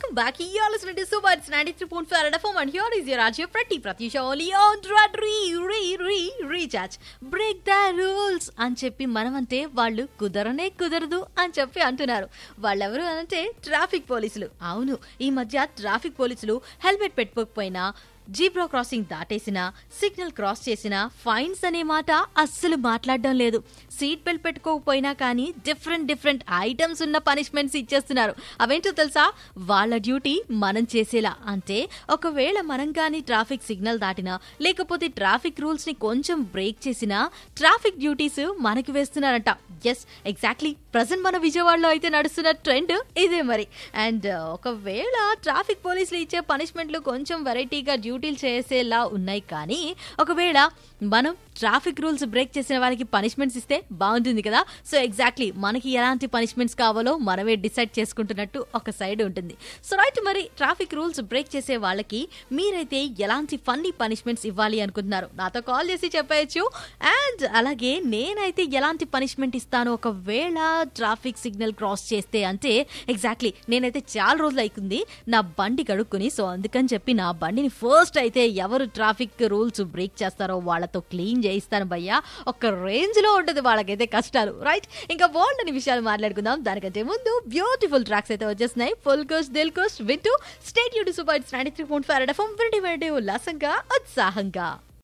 Welcome back. You're listening to Super. It's 93.4 FM and here is your RJ Pretty Pratyusha only on Dread Re Re Re Recharge. Break the rules అని చెప్పి మనమంటే వాళ్ళు కుదరనే కుదరదు అని చెప్పి అంటున్నారు వాళ్ళెవరు అంటే ట్రాఫిక్ పోలీసులు అవును ఈ మధ్య ట్రాఫిక్ పోలీసులు హెల్మెట్ పెట్టుకోకపోయినా జీబ్రా క్రాసింగ్ దాటేసినా సిగ్నల్ క్రాస్ చేసినా ఫైన్స్ అనే మాట అస్సలు మాట్లాడడం లేదు సీట్ బెల్ట్ పెట్టుకోకపోయినా కానీ డిఫరెంట్ డిఫరెంట్ ఐటమ్స్ ఉన్న పనిష్మెంట్స్ ఇచ్చేస్తున్నారు అవేంటో తెలుసా వాళ్ళ డ్యూటీ మనం చేసేలా అంటే ఒకవేళ మనం కానీ ట్రాఫిక్ సిగ్నల్ దాటినా లేకపోతే ట్రాఫిక్ రూల్స్ ని కొంచెం బ్రేక్ చేసినా ట్రాఫిక్ డ్యూటీస్ మనకి వేస్తున్నారంట ఎస్ ఎగ్జాక్ట్లీ ప్రజెంట్ మన విజయవాడలో అయితే నడుస్తున్న ట్రెండ్ ఇదే మరి అండ్ ఒకవేళ ట్రాఫిక్ పోలీసులు ఇచ్చే పనిష్మెంట్లు కొంచెం వెరైటీగా డ్యూటీలు చేసేలా ఉన్నాయి కానీ ఒకవేళ మనం ట్రాఫిక్ రూల్స్ బ్రేక్ చేసిన వారికి పనిష్మెంట్స్ ఇస్తే బాగుంటుంది కదా సో ఎగ్జాక్ట్లీ మనకి ఎలాంటి పనిష్మెంట్స్ కావాలో మనమే డిసైడ్ చేసుకుంటున్నట్టు ఒక సైడ్ ఉంటుంది సో రైట్ మరి ట్రాఫిక్ రూల్స్ బ్రేక్ చేసే వాళ్ళకి మీరైతే ఎలాంటి ఫన్నీ పనిష్మెంట్స్ ఇవ్వాలి అనుకుంటున్నారు నాతో కాల్ చేసి చెప్పేయచ్చు అండ్ అలాగే నేనైతే ఎలాంటి పనిష్మెంట్ ఇస్తాను ఒకవేళ ట్రాఫిక్ సిగ్నల్ క్రాస్ చేస్తే అంటే ఎగ్జాక్ట్లీ నేనైతే చాలా రోజులు అవుతుంది నా బండి కడుక్కుని సో అందుకని చెప్పి నా బండిని ఫస్ట్ అయితే ఎవరు ట్రాఫిక్ రూల్స్ బ్రేక్ చేస్తారో వాళ్ళతో క్లీన్ చేయిస్తాను భయ్యా ఒక రేంజ్ లో ఉంటుంది వాళ్ళకైతే కష్టాలు రైట్ ఇంకా బాగుండని విషయాలు మాట్లాడుకుందాం దానికంటే ముందు బ్యూటిఫుల్ ట్రాక్స్ అయితే వచ్చేస్తున్నాయి ఫుల్ కోస్ట్ దిల్ కోస్ట్ వింటూ స్టేట్ యూడి super ninety three point five FM వింటి వింటి ఉల్లాసంగా ఉత్సాహంగా